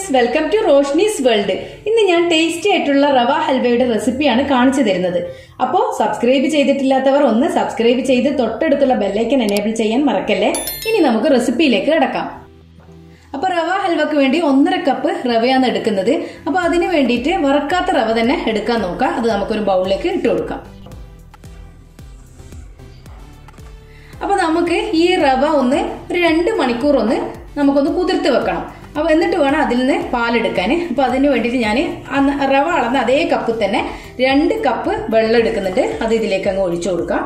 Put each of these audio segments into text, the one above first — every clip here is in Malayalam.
friends welcome to Roshni's world ഇന്ന് ഞാൻ ടേസ്റ്റി ആയിട്ടുള്ള റവ ഹൽവയുടെ റെസിപ്പിയാണ് കാണിച്ചു തരുന്നത് അപ്പോൾ സബ്സ്ക്രൈബ് ചെയ്തിട്ടില്ലാത്തവർ ഒന്ന് സബ്സ്ക്രൈബ് ചെയ്ത് തൊട്ടടുത്തുള്ള ബെല്ലൈക്കൻ എനേബിൾ ചെയ്യാൻ മറക്കല്ലേ ഇനി നമുക്ക് റെസിപ്പിയിലേക്ക് കിടക്കാം അപ്പൊ റവ ഹൽവക്ക് വേണ്ടി ഒന്നര കപ്പ് റവയാണ് എടുക്കുന്നത് അപ്പൊ അതിന് വേണ്ടിയിട്ട് വറക്കാത്ത റവ തന്നെ എടുക്കാൻ നോക്കാം അത് നമുക്കൊരു ബൗളിലേക്ക് ഇട്ട് കൊടുക്കാം അപ്പൊ നമുക്ക് ഈ റവ ഒന്ന് ഒരു രണ്ട് മണിക്കൂർ ഒന്ന് നമുക്കൊന്ന് കുതിർത്ത് വെക്കണം അപ്പൊ എന്നിട്ട് വേണം അതിൽ നിന്ന് പാലെടുക്കാൻ അപ്പൊ അതിന് വേണ്ടിയിട്ട് ഞാൻ റവ അളന്ന അതേ കപ്പ് തന്നെ രണ്ട് കപ്പ് വെള്ളം എടുക്കുന്നുണ്ട് അത് ഇതിലേക്ക് അങ്ങ് ഒഴിച്ചു കൊടുക്കാം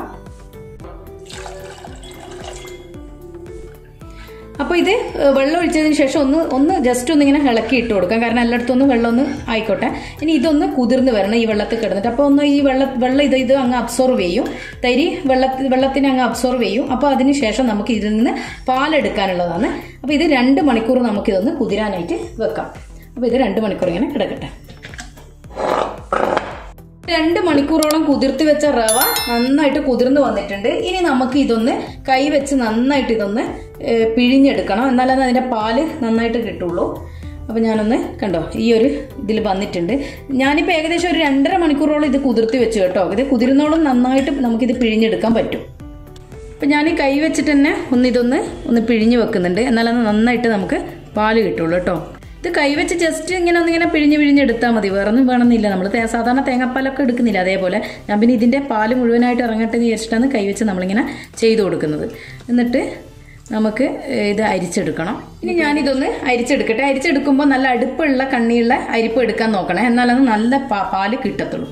അപ്പോൾ ഇത് വെള്ളം ഒഴിച്ചതിന് ശേഷം ഒന്ന് ഒന്ന് ജസ്റ്റ് ഒന്ന് ഇങ്ങനെ ഇളക്കി ഇട്ട് കൊടുക്കാം കാരണം എല്ലായിടത്തും ഒന്ന് വെള്ളം ഒന്ന് ആയിക്കോട്ടെ ഇനി ഇതൊന്ന് കുതിർന്ന് വരണം ഈ വെള്ളത്തിൽ കിടന്നിട്ട് അപ്പോൾ ഒന്ന് ഈ വെള്ള വെള്ളം ഇത് ഇത് അങ്ങ് അബ്സോർവ് ചെയ്യും തരി വെള്ളത്തിൽ വെള്ളത്തിന് അങ്ങ് അബ്സോർവ് ചെയ്യും അപ്പോൾ അതിന് ശേഷം നമുക്ക് ഇതിൽ നിന്ന് പാലെടുക്കാനുള്ളതാണ് അപ്പോൾ ഇത് രണ്ട് മണിക്കൂർ നമുക്കിതൊന്ന് കുതിരാനായിട്ട് വെക്കാം അപ്പോൾ ഇത് രണ്ട് മണിക്കൂർ ഇങ്ങനെ കിടക്കട്ടെ രണ്ട് മണിക്കൂറോളം കുതിർത്ത് വെച്ച റവ നന്നായിട്ട് കുതിർന്ന് വന്നിട്ടുണ്ട് ഇനി നമുക്ക് ഇതൊന്ന് കൈ വെച്ച് നന്നായിട്ട് ഇതൊന്ന് പിഴിഞ്ഞെടുക്കണം എന്നാലേ അതിന്റെ പാല് നന്നായിട്ട് കിട്ടുള്ളൂ അപ്പൊ ഞാനൊന്ന് കണ്ടോ ഈ ഒരു ഇതിൽ വന്നിട്ടുണ്ട് ഞാനിപ്പോൾ ഏകദേശം ഒരു രണ്ടര മണിക്കൂറോളം ഇത് കുതിർത്തി വെച്ചു കേട്ടോ ഇത് കുതിരുന്നോളം നന്നായിട്ട് നമുക്കിത് പിഴിഞ്ഞെടുക്കാൻ പറ്റും അപ്പം ഞാൻ കൈ വെച്ചിട്ട് തന്നെ ഒന്ന് ഇതൊന്ന് ഒന്ന് പിഴിഞ്ഞ് വെക്കുന്നുണ്ട് എന്നാലത് നന്നായിട്ട് നമുക്ക് പാല് കിട്ടുള്ളൂ കേട്ടോ ഇത് കൈവച്ച് ജസ്റ്റ് ഇങ്ങനെ ഒന്നിങ്ങനെ പിഴിഞ്ഞ് പിഴിഞ്ഞെടുത്താൽ മതി വേറെ ഒന്നും വേണമെന്നില്ല നമ്മൾ സാധാരണ തേങ്ങാപ്പാലൊക്കെ എടുക്കുന്നില്ല അതേപോലെ ഞാൻ പിന്നെ ഇതിൻ്റെ പാല് മുഴുവനായിട്ട് ഇറങ്ങട്ടെ എന്ന് വിചാരിച്ചിട്ടാണ് കൈവച്ച് നമ്മളിങ്ങനെ ചെയ്തു കൊടുക്കുന്നത് എന്നിട്ട് നമുക്ക് ഇത് അരിച്ചെടുക്കണം ഇനി ഞാനിതൊന്ന് അരിച്ചെടുക്കട്ടെ അരിച്ചെടുക്കുമ്പോൾ നല്ല അടുപ്പുള്ള കണ്ണിയുള്ള അരിപ്പ് എടുക്കാൻ നോക്കണേ എന്നാലത് നല്ല പാല് കിട്ടത്തുള്ളൂ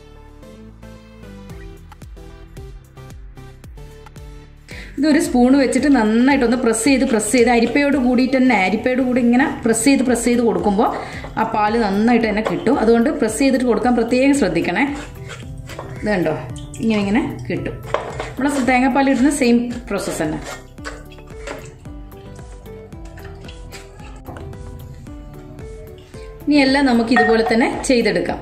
ഇതൊരു സ്പൂൺ വെച്ചിട്ട് നന്നായിട്ടൊന്ന് പ്രസ് ചെയ്ത് പ്രസ് ചെയ്ത് അരിപ്പയോട് കൂടിയിട്ട് തന്നെ അരിപ്പയോട് കൂടി ഇങ്ങനെ പ്രസ് ചെയ്ത് പ്രസ് ചെയ്ത് കൊടുക്കുമ്പോൾ ആ പാല് നന്നായിട്ട് തന്നെ കിട്ടും അതുകൊണ്ട് പ്രസ് ചെയ്തിട്ട് കൊടുക്കാൻ പ്രത്യേകം ശ്രദ്ധിക്കണേ ഇത് കണ്ടോ ഇങ്ങനെ ഇങ്ങനെ കിട്ടും നമ്മളെ തേങ്ങാപ്പാൽ ഇടുന്ന സെയിം പ്രോസസ്സ് തന്നെ ഇനി എല്ലാം നമുക്ക് ഇതുപോലെ തന്നെ ചെയ്തെടുക്കാം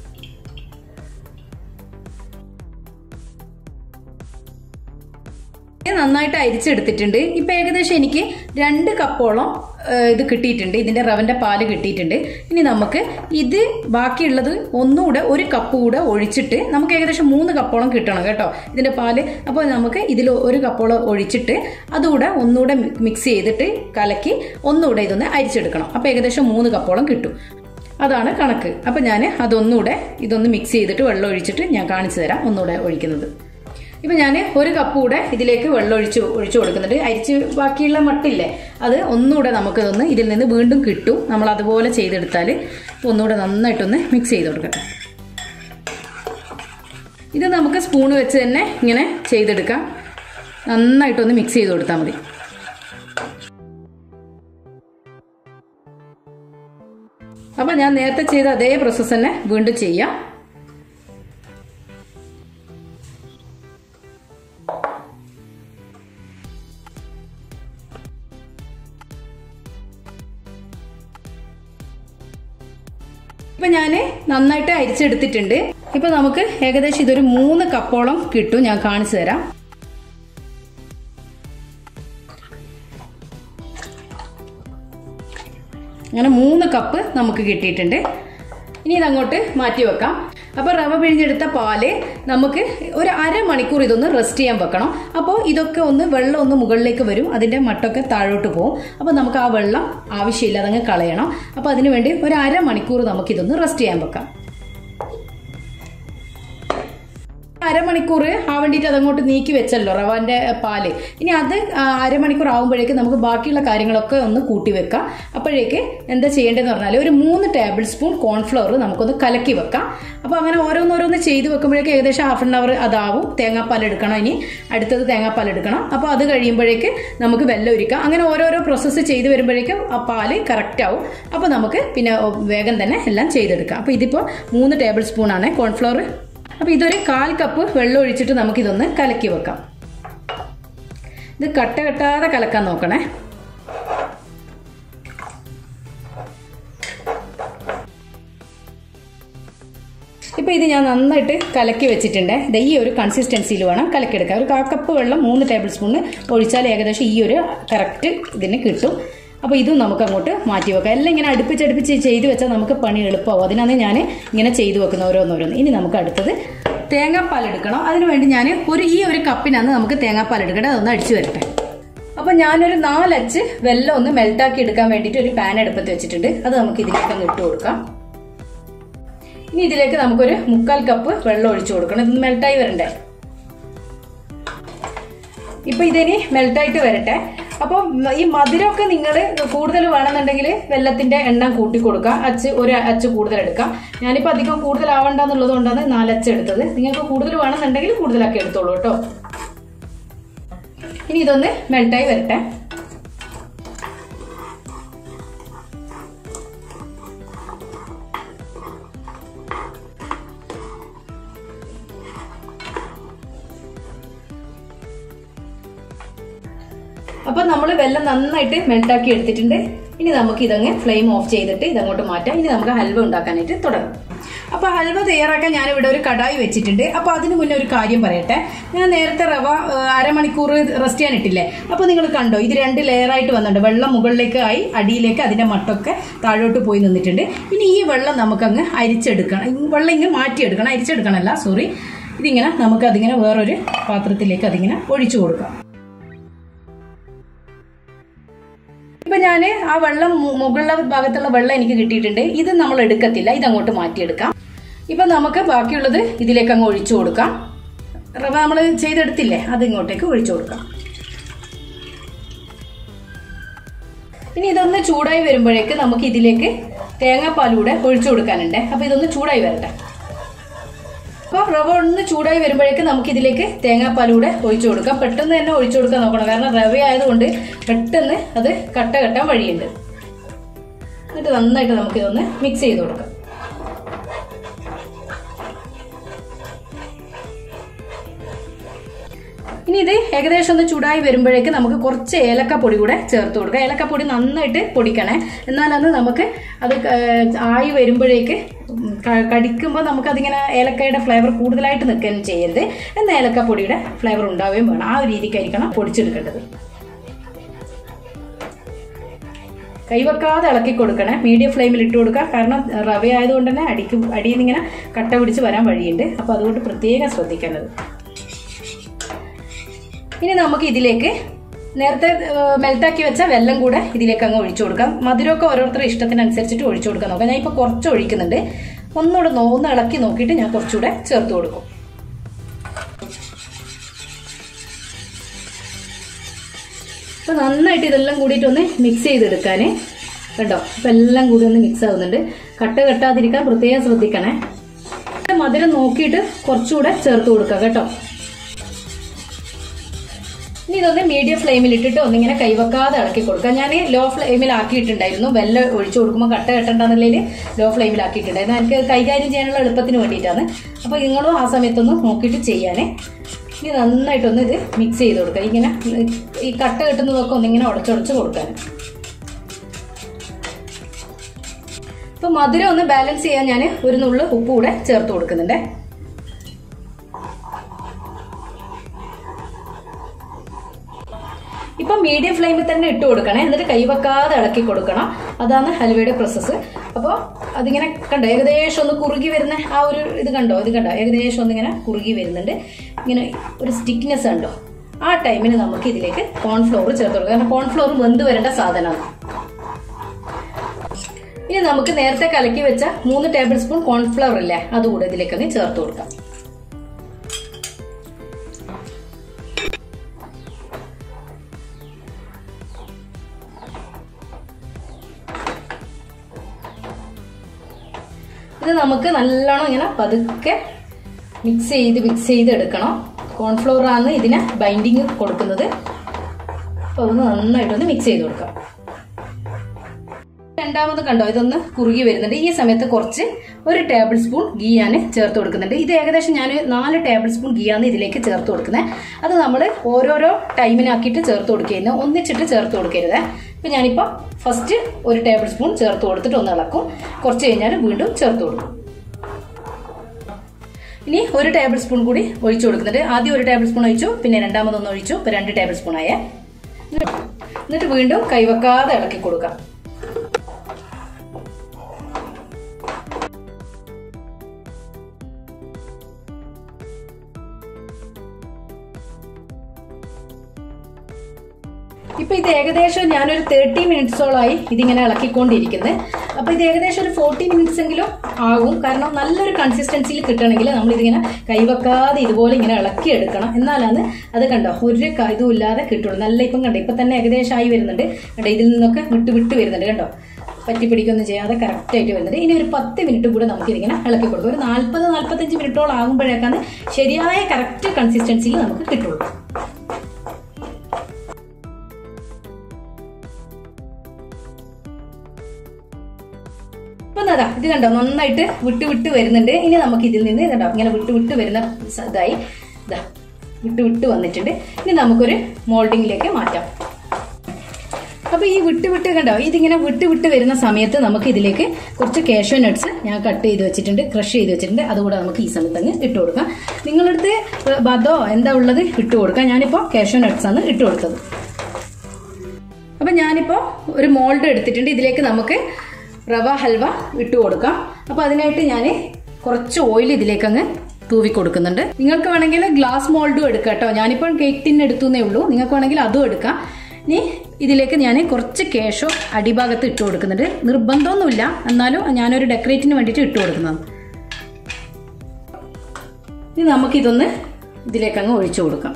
നന്നായിട്ട് അരിച്ചെടുത്തിട്ടുണ്ട് ഇപ്പൊ ഏകദേശം എനിക്ക് രണ്ട് കപ്പോളം ഇത് കിട്ടിയിട്ടുണ്ട് ഇതിന്റെ റവന്റെ പാല് കിട്ടിയിട്ടുണ്ട് ഇനി നമുക്ക് ഇത് ബാക്കിയുള്ളത് ഒന്നുകൂടെ ഒരു കപ്പ് കൂടെ ഒഴിച്ചിട്ട് നമുക്ക് ഏകദേശം മൂന്ന് കപ്പോളം കിട്ടണം കേട്ടോ ഇതിന്റെ പാല് അപ്പോൾ നമുക്ക് ഇതിൽ ഒരു കപ്പോളം ഒഴിച്ചിട്ട് അതുകൂടെ ഒന്നുകൂടെ മിക്സ് ചെയ്തിട്ട് കലക്കി ഒന്നുകൂടെ ഇതൊന്ന് അരിച്ചെടുക്കണം അപ്പോൾ ഏകദേശം മൂന്ന് കപ്പോളം കിട്ടും അതാണ് കണക്ക് അപ്പം ഞാൻ അതൊന്നുകൂടെ ഇതൊന്ന് മിക്സ് ചെയ്തിട്ട് വെള്ളം ഒഴിച്ചിട്ട് ഞാൻ കാണിച്ചു തരാം ഒന്നുകൂടെ ഒഴിക്കുന്നത് ഇപ്പൊ ഞാൻ ഒരു കപ്പ് കൂടെ ഇതിലേക്ക് വെള്ളം ഒഴിച്ച് ഒഴിച്ചു കൊടുക്കുന്നുണ്ട് അരിച്ച് ബാക്കിയുള്ള മട്ടില്ലേ അത് ഒന്നുകൂടെ നമുക്കിതൊന്ന് ഇതിൽ നിന്ന് വീണ്ടും കിട്ടും നമ്മൾ അതുപോലെ ചെയ്തെടുത്താൽ ഒന്നുകൂടെ നന്നായിട്ടൊന്ന് മിക്സ് ചെയ്ത് കൊടുക്കട്ടെ ഇത് നമുക്ക് സ്പൂൺ വെച്ച് തന്നെ ഇങ്ങനെ ചെയ്തെടുക്കാം നന്നായിട്ടൊന്ന് മിക്സ് ചെയ്ത് കൊടുത്താൽ മതി അപ്പം ഞാൻ നേരത്തെ ചെയ്ത അതേ പ്രോസസ്സ് തന്നെ വീണ്ടും ചെയ്യാം ഇപ്പൊ ഞാൻ നന്നായിട്ട് അരിച്ചെടുത്തിട്ടുണ്ട് ഇപ്പൊ നമുക്ക് ഏകദേശം ഇതൊരു മൂന്ന് കപ്പോളം കിട്ടും ഞാൻ കാണിച്ചു തരാം അങ്ങനെ മൂന്ന് കപ്പ് നമുക്ക് കിട്ടിയിട്ടുണ്ട് ഇനി ഇതങ്ങോട്ട് മാറ്റി വെക്കാം അപ്പോൾ റവ പിഴിഞ്ഞെടുത്ത പാല് നമുക്ക് ഒരു അരമണിക്കൂർ ഇതൊന്ന് റെസ്റ്റ് ചെയ്യാൻ വെക്കണം അപ്പോൾ ഇതൊക്കെ ഒന്ന് വെള്ളം ഒന്ന് മുകളിലേക്ക് വരും അതിൻ്റെ മട്ടൊക്കെ താഴോട്ട് പോകും അപ്പോൾ നമുക്ക് ആ വെള്ളം ആവശ്യമില്ല അതങ്ങ് കളയണം അപ്പോൾ അതിനു വേണ്ടി ഒരു അരമണിക്കൂർ നമുക്കിതൊന്ന് റെസ്റ്റ് ചെയ്യാൻ വെക്കാം അരമണിക്കൂർ ആ വേണ്ടിയിട്ട് അതങ്ങോട്ട് നീക്കി വെച്ചല്ലോ റവാന്റെ പാല് ഇനി അത് അരമണിക്കൂർ ആകുമ്പോഴേക്ക് നമുക്ക് ബാക്കിയുള്ള കാര്യങ്ങളൊക്കെ ഒന്ന് കൂട്ടി വെക്കാം അപ്പോഴേക്ക് എന്താ ചെയ്യേണ്ടതെന്ന് പറഞ്ഞാൽ ഒരു മൂന്ന് ടേബിൾ സ്പൂൺ കോൺഫ്ലവർ നമുക്കൊന്ന് കലക്കി വെക്കാം അപ്പോൾ അങ്ങനെ ഓരോന്നോരോന്ന് ചെയ്ത് വെക്കുമ്പോഴേക്ക് ഏകദേശം ഹാഫ് ആൻ അവർ അതാവും തേങ്ങാപ്പാൽ എടുക്കണം ഇനി അടുത്തത് തേങ്ങാപ്പാൽ എടുക്കണം അപ്പോൾ അത് കഴിയുമ്പോഴേക്ക് നമുക്ക് വെള്ളം ഒരുക്കാം അങ്ങനെ ഓരോരോ പ്രോസസ്സ് ചെയ്ത് വരുമ്പോഴേക്കും ആ പാല് കറക്റ്റ് ആവും അപ്പോൾ നമുക്ക് പിന്നെ വേഗം തന്നെ എല്ലാം ചെയ്തെടുക്കാം അപ്പോൾ ഇതിപ്പോൾ മൂന്ന് ടേബിൾ സ്പൂൺ ആണ് കോൺഫ്ലവർ അപ്പോൾ ഇതൊരു കാൽ കപ്പ് വെള്ളം ഒഴിച്ചിട്ട് നമുക്കിതൊന്ന് കലക്കി വെക്കാം ഇത് കട്ട കെട്ടാതെ കലക്കാൻ നോക്കണേ ഇപ്പൊ ഇത് ഞാൻ നന്നായിട്ട് കലക്കി വെച്ചിട്ടുണ്ട് ഇത് ഈ ഒരു കൺസിസ്റ്റൻസിയിൽ വേണം കലക്കിയെടുക്കാൻ ഒരു കാ കപ്പ് വെള്ളം മൂന്ന് ടേബിൾ സ്പൂണ് ഒഴിച്ചാൽ ഏകദേശം ഈ ഒരു കറക്റ്റ് ഇതിന് കിട്ടും അപ്പോൾ ഇതും നമുക്ക് അങ്ങോട്ട് മാറ്റി വെക്കാം എല്ലാം ഇങ്ങനെ അടുപ്പിച്ചടുപ്പിച്ച് ചെയ്ത് വെച്ചാൽ നമുക്ക് പണി എളുപ്പമാവും അതിനാണ് ഞാൻ ഇങ്ങനെ ചെയ്തു വെക്കുന്നത് ഓരോന്നോരോന്ന് ഇനി നമുക്ക് അടുത്തത് തേങ്ങാപ്പാൽ എടുക്കണം അതിനുവേണ്ടി ഞാൻ ഒരു ഈ ഒരു കപ്പിനാണ് നമുക്ക് തേങ്ങാപ്പാൽ എടുക്കേണ്ടത് അതൊന്ന് അടിച്ചു വരട്ടെ അപ്പൊ ഞാനൊരു നാലച്ച് വെള്ളം ഒന്ന് മെൽട്ടാക്കി എടുക്കാൻ വേണ്ടിയിട്ട് ഒരു പാൻ അടുപ്പത്ത് വെച്ചിട്ടുണ്ട് അത് നമുക്ക് ഇതിലേക്ക് അങ്ങ് ഇട്ട് കൊടുക്കാം ഇനി ഇതിലേക്ക് നമുക്കൊരു മുക്കാൽ കപ്പ് വെള്ളം ഒഴിച്ചു കൊടുക്കണം ഇതൊന്ന് മെൽട്ടായി വരണ്ടേ ഇപ്പൊ ഇതിനി മെൽട്ടായിട്ട് വരട്ടെ അപ്പോൾ ഈ മധുരമൊക്കെ നിങ്ങൾ കൂടുതൽ വേണമെന്നുണ്ടെങ്കിൽ വെള്ളത്തിന്റെ എണ്ണം കൂട്ടി കൊടുക്കുക അച്ച് ഒരു അച്ച് കൂടുതൽ എടുക്കാം ഞാനിപ്പോൾ അധികം കൂടുതൽ ആവണ്ടെന്നുള്ളത് കൊണ്ടാണ് നാലച്ച് എടുത്തത് നിങ്ങൾക്ക് കൂടുതൽ വേണമെന്നുണ്ടെങ്കിൽ കൂടുതലൊക്കെ എടുത്തോളൂ കേട്ടോ ഇനി ഇതൊന്ന് മെൽട്ടായി വരട്ടെ അപ്പൊ നമ്മൾ വെള്ളം നന്നായിട്ട് മെൽട്ടാക്കി എടുത്തിട്ടുണ്ട് ഇനി നമുക്ക് ഇതങ്ങ് ഫ്ലെയിം ഓഫ് ചെയ്തിട്ട് ഇതങ്ങോട്ട് മാറ്റാം ഇനി നമുക്ക് ഹൽവ ഉണ്ടാക്കാനായിട്ട് തുടങ്ങാം അപ്പൊ ഹൽവ തയ്യാറാക്കാൻ ഞാൻ ഇവിടെ ഒരു കടായി വെച്ചിട്ടുണ്ട് അപ്പൊ അതിന് മുന്നേ ഒരു കാര്യം പറയട്ടെ ഞാൻ നേരത്തെ റവ ഏഹ്, അരമണിക്കൂർ റെസ്റ്റ് ചെയ്യാൻ ഇട്ടില്ലേ അപ്പൊ നിങ്ങൾ കണ്ടോ ഇത് രണ്ട് ലെയർ ആയിട്ട് വന്നിട്ടുണ്ട് വെള്ളം മുകളിലേക്ക് ആയി അടിയിലേക്ക് അതിന്റെ മട്ടൊക്കെ താഴോട്ട് പോയി നിന്നിട്ടുണ്ട് ഇനി ഈ വെള്ളം നമുക്കങ്ങ് അരിച്ചെടുക്കണം ഈ വെള്ളം ഇങ്ങനെ മാറ്റിയെടുക്കണം അരിച്ചെടുക്കണമല്ല സോറി ഇതിങ്ങനെ നമുക്ക് അതിങ്ങനെ വേറൊരു പാത്രത്തിലേക്ക് അതിങ്ങനെ ഒഴിച്ചു കൊടുക്കാം ഇപ്പൊ ഞാന് ആ വെള്ളം മു- മുകളിലെ ഭാഗത്തുള്ള വെള്ളം എനിക്ക് കിട്ടിയിട്ടുണ്ട് ഇത് നമ്മൾ എടുക്കത്തില്ല ഇത് അങ്ങോട്ട് മാറ്റിയെടുക്കാം ഇപ്പൊ നമുക്ക് ബാക്കിയുള്ളത് ഇതിലേക്ക് അങ്ങ് ഒഴിച്ചു കൊടുക്കാം റവ നമ്മൾ ചെയ്തെടുത്തില്ലേ അത് ഇങ്ങോട്ടേക്ക് ഒഴിച്ചു കൊടുക്കാം ഇനി ഇതൊന്ന് ചൂടായി വരുമ്പോഴേക്ക് നമുക്ക് ഇതിലേക്ക് തേങ്ങാപ്പാലൂടെ ഒഴിച്ചു കൊടുക്കാനുണ്ട് അപ്പൊ ഇതൊന്ന് ചൂടായി വരട്ടെ അപ്പൊ റവ ഒന്ന് ചൂടായി വരുമ്പോഴേക്ക് നമുക്ക് ഇതിലേക്ക് തേങ്ങാപ്പാലൂടെ ഒഴിച്ചു കൊടുക്കാം പെട്ടെന്ന് തന്നെ ഒഴിച്ചു കൊടുക്കാൻ നോക്കണം കാരണം റവ ആയതുകൊണ്ട് പെട്ടെന്ന് അത് കട്ട കെട്ടാൻ വഴിയുണ്ട് എന്നിട്ട് നന്നായിട്ട് നമുക്ക് ഇതൊന്ന് മിക്സ് ചെയ്ത് കൊടുക്കാം ഇനി ഇത് ഏകദേശം ഒന്ന് ചൂടായി വരുമ്പോഴേക്ക് നമുക്ക് കുറച്ച് ഏലക്കപ്പൊടി കൂടെ ചേർത്ത് കൊടുക്കാം ഏലക്കപ്പൊടി നന്നായിട്ട് പൊടിക്കണേ എന്നാലത് നമുക്ക് അത് ക- ആയി വരുമ്പോഴേക്ക് കടിക്കുമ്പോൾ നമുക്ക് അതിങ്ങനെ ഏലക്കയുടെ ഫ്ലേവർ കൂടുതലായിട്ട് നിൽക്കുകയും ചെയ്യരുത് എന്നാൽ ഏലക്കപ്പൊടിയുടെ ഫ്ലേവർ ഉണ്ടാവുകയും വേണം ആ ഒരു രീതിക്കായിരിക്കണം പൊടിച്ചെടുക്കേണ്ടത് കൈവെക്കാതെ ഇളക്കി കൊടുക്കണേ മീഡിയം ഫ്ലെയിമിൽ ഇട്ട് കൊടുക്കുക കാരണം റവ ആയതുകൊണ്ട് തന്നെ അടിക്ക് അടിയിൽ നിന്ന് ഇങ്ങനെ കട്ട പിടിച്ച് വരാൻ വഴിയുണ്ട് അപ്പോൾ അതുകൊണ്ട് പ്രത്യേകം ശ്രദ്ധിക്കേണ്ടത് ഇനി നമുക്ക് ഇതിലേക്ക് നേരത്തെ മെൽറ്റാക്കി വെച്ച വെള്ളം കൂടെ ഇതിലേക്ക് അങ്ങ് ഒഴിച്ചു കൊടുക്കാം മധുരമൊക്കെ ഓരോരുത്തരുടെ ഇഷ്ടത്തിനനുസരിച്ചിട്ട് ഒഴിച്ചു കൊടുക്കാൻ നോക്കാം ഞാൻ ഇപ്പോൾ കുറച്ച് ഒഴിക്കുന്നുണ്ട് ഒന്നുകൂടെ നോ- ഒന്ന് ഇളക്കി നോക്കിയിട്ട് ഞാൻ കുറച്ചുകൂടെ ചേർത്ത് കൊടുക്കും അപ്പൊ നന്നായിട്ട് ഇതെല്ലാം കൂടിയിട്ട് ഒന്ന് മിക്സ് ചെയ്തെടുക്കാൻ കേട്ടോ അപ്പൊ എല്ലാം കൂടി ഒന്ന് മിക്സ് ആവുന്നുണ്ട് കട്ട കെട്ടാതിരിക്കാൻ പ്രത്യേകം ശ്രദ്ധിക്കണേ മധുരം നോക്കിയിട്ട് കുറച്ചുകൂടെ ചേർത്ത് കൊടുക്കുക കേട്ടോ ഇനി ഇതൊന്ന് മീഡിയം ഫ്ലെയിമിൽ ഇട്ടിട്ട് ഒന്നിങ്ങനെ കൈവെക്കാതെ ഇളക്കി കൊടുക്കുക ഞാൻ ലോ ഫ്ലെയിമിൽ ആക്കിയിട്ടുണ്ടായിരുന്നു വെള്ളം ഒഴിച്ചു കൊടുക്കുമ്പോൾ കട്ട കെട്ടണ്ടെന്നുള്ളതിൽ ലോ ഫ്ലെയിമിൽ ആക്കിയിട്ടുണ്ടായിരുന്നു എനിക്ക് കൈകാര്യം ചെയ്യാനുള്ള എളുപ്പത്തിന് വേണ്ടിയിട്ടാണ് അപ്പോൾ നിങ്ങളും ആ സമയത്തൊന്ന് നോക്കിയിട്ട് ചെയ്യാനേ ഇനി നന്നായിട്ടൊന്ന് ഇത് മിക്സ് ചെയ്ത് കൊടുക്കുക ഇങ്ങനെ ഈ കട്ട കെട്ടുന്നതൊക്കെ ഒന്നിങ്ങനെ ഉടച്ചുടച്ച് കൊടുക്കാൻ ഇപ്പൊ മധുരം ഒന്ന് ബാലൻസ് ചെയ്യാൻ ഞാൻ ഒരു നുള്ളു ഉപ്പ് കൂടെ ചേർത്ത് കൊടുക്കുന്നുണ്ട് ഇപ്പൊ മീഡിയം ഫ്ലെയിമിൽ തന്നെ ഇട്ട് കൊടുക്കണേ എന്നിട്ട് കൈവെക്കാതെ ഇളക്കി കൊടുക്കണം അതാണ് ഹൽവയുടെ പ്രോസസ്സ് അപ്പോൾ അതിങ്ങനെ കണ്ടോ ഏകദേശം ഒന്ന് കുറുകി വരുന്ന ആ ഒരു ഇത് കണ്ടോ ഇത് കണ്ടോ ഏകദേശം ഒന്നിങ്ങനെ കുറുകി വരുന്നുണ്ട് ഇങ്ങനെ ഒരു സ്റ്റിക്നെസ് കണ്ടോ ആ ടൈമിന് നമുക്ക് ഇതിലേക്ക് കോൺഫ്ലോർ ചേർത്ത് കൊടുക്കാം കാരണം കോൺഫ്ലോർ വെന്ത് വരേണ്ട സാധനമാണ് ഇനി നമുക്ക് നേരത്തെ കലക്കി വെച്ച മൂന്ന് ടേബിൾ സ്പൂൺ കോൺഫ്ലവർ ഇല്ലേ അതുകൂടെ ഇതിലേക്ക് അങ്ങ് ചേർത്ത് കൊടുക്കാം ഇത് നമുക്ക് നല്ലോണം ഇങ്ങനെ പതുക്കെ മിക്സ് ചെയ്ത് മിക്സ് ചെയ്ത് എടുക്കണം കോൺഫ്ലോർ ആണ് ഇതിന് ബൈൻഡിങ് കൊടുക്കുന്നത് അപ്പോൾ അതൊന്ന് നന്നായിട്ടൊന്ന് മിക്സ് ചെയ്ത് കൊടുക്കാം രണ്ടാമത് കണ്ടോ ഇതൊന്ന് കുറുകി വരുന്നുണ്ട് ഈ സമയത്ത് കുറച്ച് ഒരു ടേബിൾ സ്പൂൺ ഗീ ഞാൻ ചേർത്ത് കൊടുക്കുന്നുണ്ട് ഇത് ഏകദേശം ഞാൻ നാല് ടേബിൾ സ്പൂൺ ഗീയാണ് ഇതിലേക്ക് ചേർത്ത് കൊടുക്കുന്നത് അത് നമ്മൾ ഓരോരോ ടൈമിനാക്കിയിട്ട് ചേർത്ത് കൊടുക്കുന്നു ഒന്നിച്ചിട്ട് ചേർത്ത് കൊടുക്കരുത് ഇപ്പം ഞാനിപ്പോൾ ഫസ്റ്റ് ഒരു ടേബിൾ സ്പൂൺ ചേർത്ത് കൊടുത്തിട്ട് ഒന്ന് ഇളക്കും കുറച്ച് കഴിഞ്ഞാൽ വീണ്ടും ചേർത്ത് കൊടുക്കും ഇനി ഒരു ടേബിൾ സ്പൂൺ കൂടി ഒഴിച്ചു കൊടുക്കുന്നുണ്ട് ആദ്യം ഒരു ടേബിൾ സ്പൂൺ ഒഴിച്ചു പിന്നെ രണ്ടാമതൊന്ന് ഒഴിച്ചു ഇപ്പം രണ്ട് ടേബിൾ സ്പൂൺ ആയേ എന്നിട്ട് വീണ്ടും കൈവെക്കാതെ ഇളക്കി കൊടുക്കാം ഇപ്പൊ ഇത് ഏകദേശം ഞാനൊരു തേർട്ടി മിനിറ്റ്സോളായി ഇതിങ്ങനെ ഇളക്കിക്കൊണ്ടിരിക്കുന്നത് അപ്പൊ ഇത് ഏകദേശം ഒരു ഫോർട്ടി മിനിറ്റ്സ് എങ്കിലും ആകും കാരണം നല്ലൊരു കൺസിസ്റ്റൻസിയിൽ കിട്ടണമെങ്കിൽ നമ്മൾ ഇതിങ്ങനെ കൈവെക്കാതെ ഇതുപോലെ ഇങ്ങനെ ഇളക്കി എടുക്കണം എന്നാലാണ് അത് കണ്ടോ ഒരു ക- ഇതും ഇല്ലാതെ കിട്ടുള്ളൂ നല്ല ഇപ്പം കണ്ടോ ഇപ്പൊ തന്നെ ഏകദേശം ആയി വരുന്നുണ്ട് കണ്ടോ ഇതിൽ നിന്നൊക്കെ വിട്ട് വിട്ട് വരുന്നുണ്ട് കണ്ടോ പറ്റി പിടിക്കൊന്നും ചെയ്യാതെ കറക്റ്റ് ആയിട്ട് വരുന്നുണ്ട് ഇനി ഒരു പത്ത് മിനിറ്റ് കൂടെ നമുക്ക് ഇതിങ്ങനെ ഇളക്കി കൊടുക്കും ഒരു നാൽപ്പത് നാൽപ്പത്തഞ്ച് മിനിറ്റോളം ആകുമ്പോഴേക്കാണ് ശരിയായ കറക്റ്റ് കൺസിസ്റ്റൻസിയിൽ നമുക്ക് കിട്ടുള്ളൂ ഇപ്പൊ അതാ ഇത് കണ്ടോ നന്നായിട്ട് വിട്ട് വിട്ട് വരുന്നുണ്ട് ഇനി നമുക്ക് ഇതിൽ നിന്ന് കണ്ടോ ഇങ്ങനെ വിട്ട് വിട്ട് വരുന്ന സ- ഇതായി ഇതാ വിട്ട് വിട്ട് വന്നിട്ടുണ്ട് ഇനി നമുക്കൊരു മോൾഡിങ്ങിലേക്ക് മാറ്റാം അപ്പൊ ഈ വിട്ട് വിട്ട് കണ്ടോ ഇതിങ്ങനെ വിട്ട് വിട്ട് വരുന്ന സമയത്ത് നമുക്ക് ഇതിലേക്ക് കുറച്ച് കാഷ്യൂ നട്ട്സ് ഞാൻ കട്ട് ചെയ്ത് വെച്ചിട്ടുണ്ട് ക്രഷ് ചെയ്ത് വെച്ചിട്ടുണ്ട് അതുകൂടെ നമുക്ക് ഈ സമയത്ത് അങ്ങ് ഇട്ട് കൊടുക്കാം നിങ്ങളടുത്ത് ബദോ എന്താ ഉള്ളത് ഇട്ട് കൊടുക്കാം ഞാനിപ്പോ കാഷ്യൂ നട്ട്സ് ആണ് ഇട്ട് കൊടുത്തത് അപ്പൊ ഞാനിപ്പോ ഒരു മോൾഡ് എടുത്തിട്ടുണ്ട് ഇതിലേക്ക് നമുക്ക് റവ ഹൽവ ഇട്ട് കൊടുക്കാം അപ്പൊ അതിനായിട്ട് ഞാൻ കുറച്ച് ഓയിൽ ഇതിലേക്ക് അങ്ങ് തൂവി കൊടുക്കുന്നുണ്ട് നിങ്ങൾക്ക് വേണമെങ്കിൽ ഗ്ലാസ് മോൾഡും എടുക്കാം കേട്ടോ ഞാനിപ്പോൾ കേക്ക് ടിൻ എടുത്തുന്നേ ഉള്ളൂ നിങ്ങൾക്ക് വേണമെങ്കിൽ അതും എടുക്കാം ഇനി ഇതിലേക്ക് ഞാൻ കുറച്ച് കേശോ അടിഭാഗത്ത് ഇട്ട് കൊടുക്കുന്നുണ്ട് നിർബന്ധമൊന്നുമില്ല എന്നാലും ഞാനൊരു ഡെക്കറേറ്റിന് വേണ്ടിയിട്ട് ഇട്ട് കൊടുക്കുന്നതാണ് ഇനി നമുക്കിതൊന്ന് ഇതിലേക്ക് അങ്ങ് ഒഴിച്ചു കൊടുക്കാം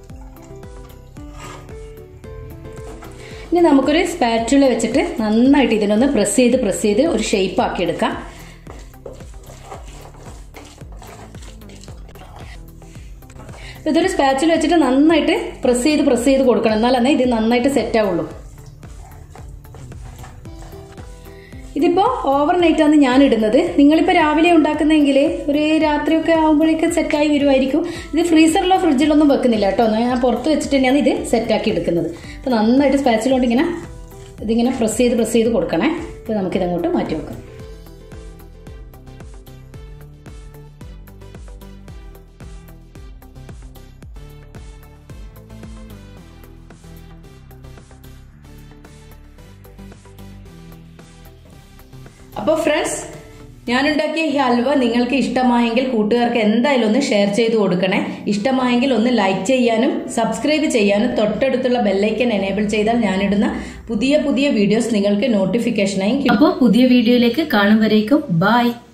ഇനി നമുക്കൊരു സ്പാറ്റുല വെച്ചിട്ട് നന്നായിട്ട് ഇതിനൊന്ന് പ്രസ് ചെയ്ത് പ്രസ് ചെയ്ത് ഒരു ഷേപ്പ് ആക്കി എടുക്കാം അപ്പൊ ഇതൊരു സ്പാച്ചുല വെച്ചിട്ട് നന്നായിട്ട് പ്രസ് ചെയ്ത് പ്രസ് ചെയ്ത് കൊടുക്കണം എന്നാലേ ഇത് നന്നായിട്ട് സെറ്റ് ആവുള്ളൂ ഇതിപ്പോ ഓവർ നൈറ്റ് ആണ് ഞാൻ ഇടുന്നത് നിങ്ങളിപ്പോ രാവിലെ ഉണ്ടാക്കുന്നെങ്കിൽ ഒരു രാത്രിയൊക്കെ ആകുമ്പോഴേക്ക് സെറ്റായി വരുമായിരിക്കും ഇത് ഫ്രീസറിലോ ഫ്രിഡ്ജിലോ ഒന്നും വെക്കുന്നില്ല കേട്ടോ ഞാൻ പുറത്ത് വെച്ചിട്ട് തന്നെയാണ് ഇത് സെറ്റാക്കി എടുക്കുന്നത് അപ്പൊ നന്നായിട്ട് സ്പാച്ചിലോണ്ട് ഇങ്ങനെ ഇതിങ്ങനെ പ്രസ് ചെയ്ത് പ്രസ് ചെയ്ത് കൊടുക്കണേ അപ്പൊ നമുക്കിതങ്ങോട്ട് മാറ്റി വെക്കാം അപ്പോൾ ഫ്രണ്ട്സ് ഞാനുണ്ടാക്കിയ ഈ ഹൽവ നിങ്ങൾക്ക് ഇഷ്ടമായെങ്കിൽ കൂട്ടുകാർക്ക് എന്തായാലും ഒന്ന് ഷെയർ ചെയ്ത് കൊടുക്കണേ ഇഷ്ടമായെങ്കിൽ ഒന്ന് ലൈക്ക് ചെയ്യാനും സബ്സ്ക്രൈബ് ചെയ്യാനും തൊട്ടടുത്തുള്ള ബെല്ലൈക്കൻ എനേബിൾ ചെയ്താൽ ഞാനിടുന്ന പുതിയ പുതിയ വീഡിയോസ് നിങ്ങൾക്ക് നോട്ടിഫിക്കേഷനായി അപ്പോൾ പുതിയ വീഡിയോയിലേക്ക് കാണും വരേക്കും ബൈ